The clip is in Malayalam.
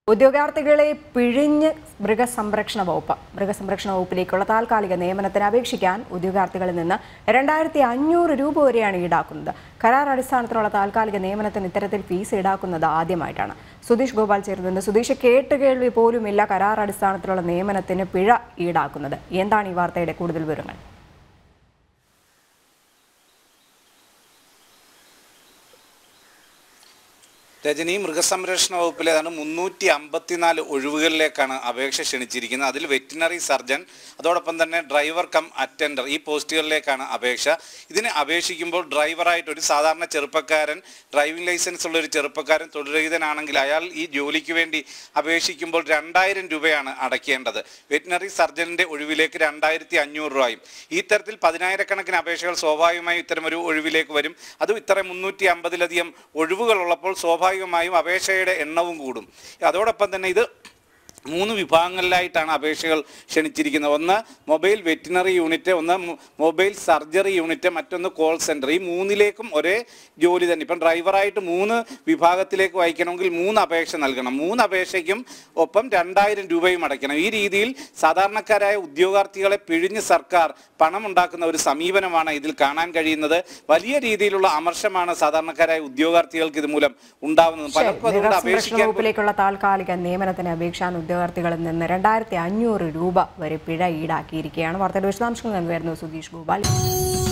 ഉദ്യോഗാർത്ഥികളെ പിഴിഞ്ഞ് മൃഗസംരക്ഷണ വകുപ്പ് മൃഗസംരക്ഷണ വകുപ്പിലേക്കുള്ള താൽക്കാലിക നിയമനത്തിന് അപേക്ഷിക്കാൻ ഉദ്യോഗാർത്ഥികളിൽ നിന്ന് രണ്ടായിരത്തി അഞ്ഞൂറ് രൂപ വരെയാണ് ഈടാക്കുന്നത് കരാർ അടിസ്ഥാനത്തിലുള്ള താൽക്കാലിക നിയമനത്തിന് ഇത്തരത്തിൽ ഫീസ് ഈടാക്കുന്നത് ആദ്യമായിട്ടാണ് സുധീഷ് ഗോപാൽ ചേരുന്നുണ്ട് സുധീഷ് കേട്ടുകേൾവി പോലുമില്ല കരാർ അടിസ്ഥാനത്തിലുള്ള നിയമനത്തിന് പിഴ ഈടാക്കുന്നത് എന്താണ് ഈ വാർത്തയുടെ കൂടുതൽ വിവരങ്ങൾ രജനി മൃഗസംരക്ഷണ വകുപ്പിലെ ഏതാണ്ട് മുന്നൂറ്റി അമ്പത്തിനാല് ഒഴിവുകളിലേക്കാണ് അപേക്ഷ ക്ഷണിച്ചിരിക്കുന്നത് അതിൽ വെറ്റിനറി സർജൻ അതോടൊപ്പം തന്നെ ഡ്രൈവർ കം അറ്റൻഡർ ഈ പോസ്റ്റുകളിലേക്കാണ് അപേക്ഷ ഇതിന് അപേക്ഷിക്കുമ്പോൾ ഡ്രൈവറായിട്ട് ഒരു സാധാരണ ചെറുപ്പക്കാരൻ ഡ്രൈവിംഗ് ലൈസൻസ് ഉള്ള ഒരു ചെറുപ്പക്കാരൻ തൊഴിൽരഹിതനാണെങ്കിൽ അയാൾ ഈ ജോലിക്ക് വേണ്ടി അപേക്ഷിക്കുമ്പോൾ രണ്ടായിരം രൂപയാണ് അടയ്ക്കേണ്ടത് വെറ്റിനറി സർജനിൻ്റെ ഒഴിവിലേക്ക് രണ്ടായിരത്തി അഞ്ഞൂറ് രൂപയും ഈ തരത്തിൽ പതിനായിരക്കണക്കിന് അപേക്ഷകൾ സ്വാഭാവികമായും ഇത്തരമൊരു ഒഴിവിലേക്ക് വരും അതും ഇത്ര മുന്നൂറ്റി അമ്പതിലധികം ഒഴിവുകൾ ഉള്ളപ്പോൾ സ്വാഭാവികമായും അപേക്ഷയുടെ എണ്ണവും കൂടും അതോടൊപ്പം തന്നെ ഇത് മൂന്ന് വിഭാഗങ്ങളിലായിട്ടാണ് അപേക്ഷകൾ ക്ഷണിച്ചിരിക്കുന്നത് ഒന്ന് മൊബൈൽ വെറ്റിനറി യൂണിറ്റ് ഒന്ന് മൊ- മൊബൈൽ സർജറി യൂണിറ്റ് മറ്റൊന്ന് കോൾ സെൻറ്റർ ഈ മൂന്നിലേക്കും ഒരേ ജോലി തന്നെ ഇപ്പം ഡ്രൈവറായിട്ട് മൂന്ന് വിഭാഗത്തിലേക്ക് വായിക്കണമെങ്കിൽ മൂന്ന് അപേക്ഷ നൽകണം മൂന്ന് അപേക്ഷയ്ക്കും ഒപ്പം രണ്ടായിരം രൂപയും അടയ്ക്കണം ഈ രീതിയിൽ സാധാരണക്കാരായ ഉദ്യോഗാർത്ഥികളെ പിഴിഞ്ഞ് സർക്കാർ പണമുണ്ടാക്കുന്ന ഒരു സമീപനമാണ് ഇതിൽ കാണാൻ കഴിയുന്നത് വലിയ രീതിയിലുള്ള അമർഷമാണ് സാധാരണക്കാരായ ഉദ്യോഗാർത്ഥികൾക്ക് ഇതുമൂലം ഉണ്ടാവുന്നത് പലർക്കും അതുകൊണ്ട് മൃഗസംരക്ഷണ അപേക്ഷിക്കാൻ വകുപ്പിലേക്കുള്ള താൽക്കാലിക നിയമനത്തിന് അപേക്ഷാൻ ഉദ്യോഗാർത്ഥികളിൽ നിന്ന് രണ്ടായിരത്തി അഞ്ഞൂറ് രൂപ വരെ പിഴ ഈടാക്കിയിരിക്കുകയാണ് വാർത്തയുടെ വിശദാംശങ്ങൾ നൽകുമായിരുന്നു സുധീഷ് ഗോപാൽ